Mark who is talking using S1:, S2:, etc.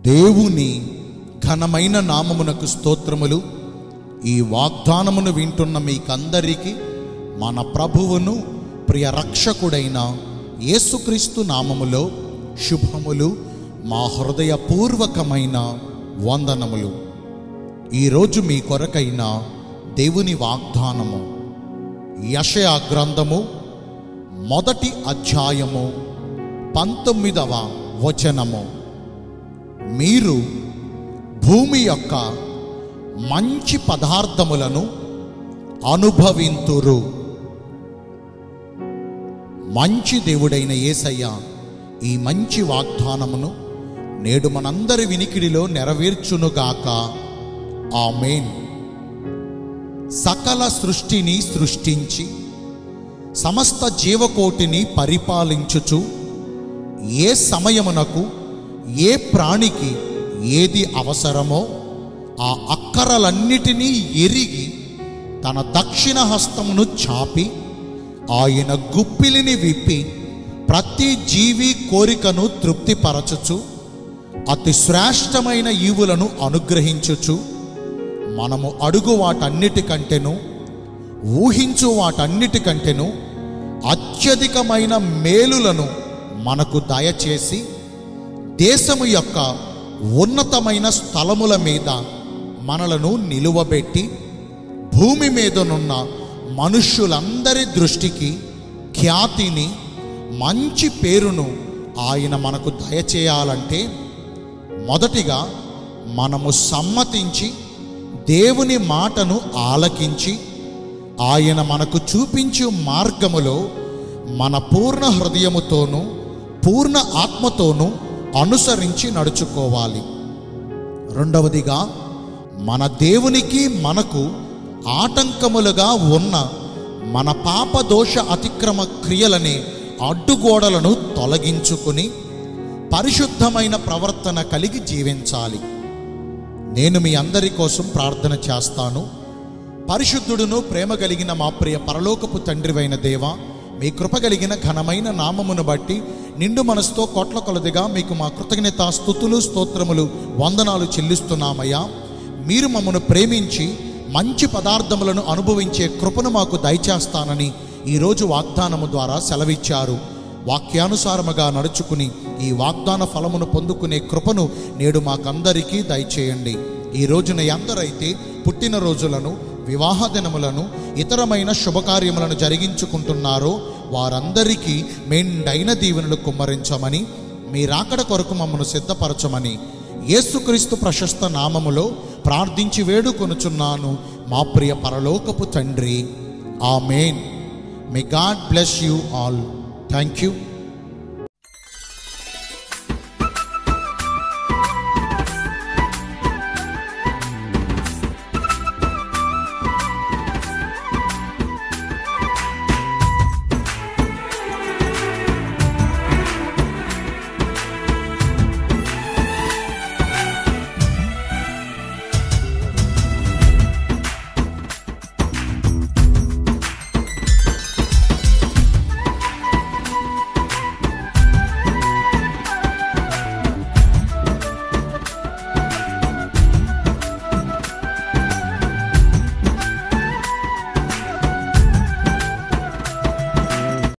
S1: దేవుని ఘనమైన నామమునకు స్తోత్రములు ఈ వాగ్దానమును వింటున్న మీకందరికీ మన ప్రభువును ప్రియ రక్షకుడైన యేసుక్రీస్తు నామములో శుభములు మా హృదయపూర్వకమైన వందనములు ఈరోజు మీ కొరకైన దేవుని వాగ్దానము యషయా గ్రంథము మొదటి అధ్యాయము పంతొమ్మిదవ వచనము మీరు భూమి యొక్క మంచి పదార్థములను అనుభవింతురు మంచి దేవుడైన యేసయ్య ఈ మంచి వాగ్దానమును నేడు మనందరి వినికిడిలో నెరవేర్చునుగాక ఆమేన్ సకల సృష్టిని సృష్టించి సమస్త జీవకోటిని పరిపాలించుచు ఏ సమయమునకు ఏ ప్రాణికి ఏది అవసరమో ఆ అక్కరలన్నిటినీ ఎరిగి తన దక్షిణ హస్తమును చాపి ఆయన గుప్పిలిని విప్పి ప్రతి జీవి కోరికను తృప్తిపరచుచు అతి శ్రేష్టమైన ఈవులను అనుగ్రహించుచు మనము అడుగు వాటన్నిటికంటేను ఊహించు వాటన్నిటికంటేను అత్యధికమైన మేలులను మనకు దయచేసి దేశము యొక్క ఉన్నతమైన స్థలముల మీద మనలను నిలువబెట్టి భూమి మీదనున్న మనుష్యులందరి దృష్టికి ఖ్యాతిని మంచి పేరును ఆయన మనకు దయచేయాలంటే మొదటిగా మనము సమ్మతించి దేవుని మాటను ఆలకించి ఆయన మనకు చూపించు మార్గములో మన పూర్ణ హృదయముతోనూ పూర్ణ ఆత్మతోనూ అనుసరించి నడుచుకోవాలి రెండవదిగా మన దేవునికి మనకు ఆటంకములుగా ఉన్న మన పాప దోష అతిక్రమ క్రియలనే అడ్డుగోడలను తొలగించుకుని పరిశుద్ధమైన ప్రవర్తన కలిగి జీవించాలి నేను మీ అందరి కోసం ప్రార్థన చేస్తాను పరిశుద్ధుడును ప్రేమ కలిగిన మా ప్రియ పరలోకపు తండ్రివైన దేవ మీ కృప కలిగిన ఘనమైన నామమును బట్టి నిండు మనసుతో కోట్ల కొలదిగా మీకు మా కృతజ్ఞత స్థుతులు స్తోత్రములు వందనాలు చెల్లిస్తున్నామయ్యా మీరు మమ్మను ప్రేమించి మంచి పదార్థములను అనుభవించే కృపను మాకు దయచేస్తానని ఈరోజు వాగ్దానము ద్వారా సెలవిచ్చారు వాక్యానుసారముగా నడుచుకుని ఈ వాగ్దాన ఫలమును పొందుకునే కృపను నేడు మాకందరికీ దయచేయండి ఈ రోజున ఎందరైతే పుట్టినరోజులను వివాహ దినములను ఇతరమైన శుభకార్యములను జరిగించుకుంటున్నారో వారందరికీ మెండైన దీవెనలు కుమ్మరించమని మీ రాకడ కొరకు మమ్మను సిద్ధపరచమని యేసుక్రీస్తు ప్రశస్త నామములో ప్రార్థించి వేడుకొనుచున్నాను మా ప్రియ పరలోకపు తండ్రి amen may God bless you all thank you